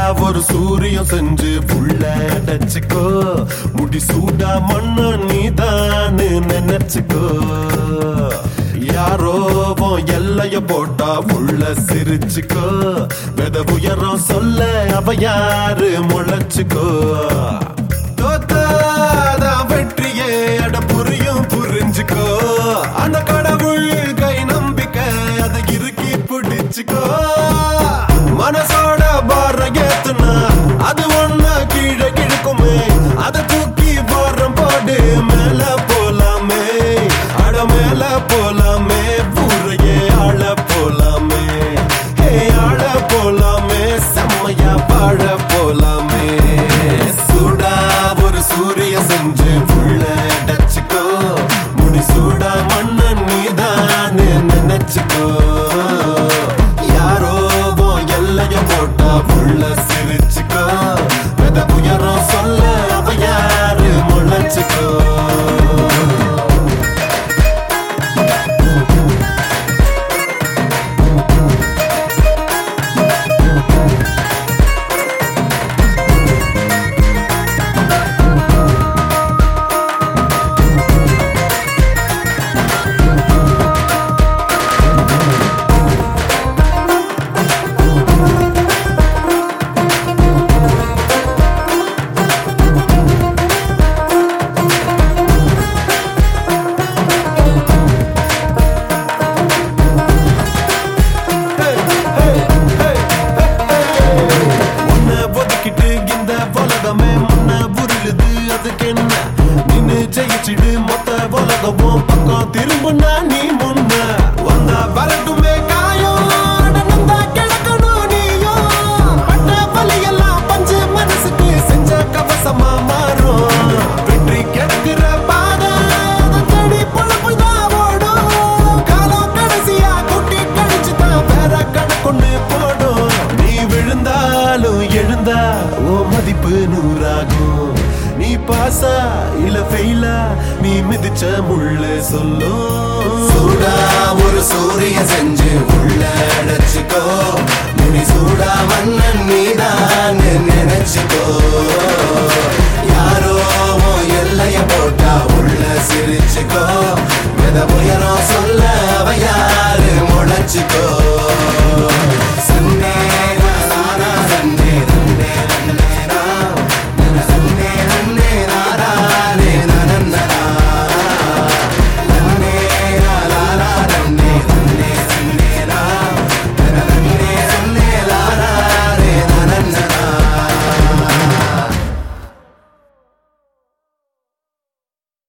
ஒரு சூரியம் செஞ்சு புள்ள அடைச்சுக்கோ முடி சூடா மண்ண நீதான்னு நினைச்சுக்கோ யாரோ உன் எல்லைய போட்டா உள்ள சிரிச்சுக்கோ வெத உயரம் சொல்ல அவ யாரு முளைச்சுக்கோ தோத்தாதான் வெற்றியே அட புரியும் புரிஞ்சுக்கோ அந்த கடவுள் கை நம்பிக்கை அதை இறுக்கி பிடிச்சுக்கோ மனசோட பார ஏத்துனா அது ஒண்ணு கீழே கிழக்குமே அதை தூக்கி பாரம் போடு மேல போலாமே அட மேல போலாமே பூரையே ஆள போலாமே ஹே ஆள போலாமே செம்மையா வாழ போலாமே சூடா ஒரு சூரிய செஞ்சு புள்ள அடைச்சுக்கோ முடி சூடா மண்ண நீதான் நினைச்சுக்கோ யாரோ உன் எல்லைய போட்டா புள்ள சிரிச்சுக்கோ வெத உயரம் சொல்ல அவ யாரு முளைச்சுக்கோ உன்னை ஒதுக்கிட்டு இந்த உலகமே முன்ன உருளுது அதுக்கு என்ன நின்னு ஜெயிச்சிடு மொத்த உலகமும் பக்கம் திரும்புனா நீ முன்ன வந்தா வரட்டுமே காயம் நடந்தா கிடக்கணும் நீயும் பட்ட வலியெல்லாம் பஞ்சு மனசுக்கு செஞ்ச கவசமா மாறும் வெற்றி கிடக்குற பாதை அதை தேடி பொழப்பு தான் ஓடும் காலம் கடைசியா குட்டி கழிச்சு தான் வேற கணக்கொண்டு போடும் நீ விழுந்தாலும் எழுந்தா ஓ மதிப்பு நூறாகும் நீ பாசா இல்ல ஃபெயிலா நீ மிதிச்ச முள்ள சொல்லும் சூடா ஒரு சூரிய செஞ்சு உள்ள அடைச்சுக்கோ முடி சூடா மன்னன் நீதான் நினைச்சுக்கோ யாரோ உன் எல்லைய போட்டா உள்ள சிரிச்சுக்கோ வெத உயரம் சொல்ல அவ யாரு முளைச்சுக்கோ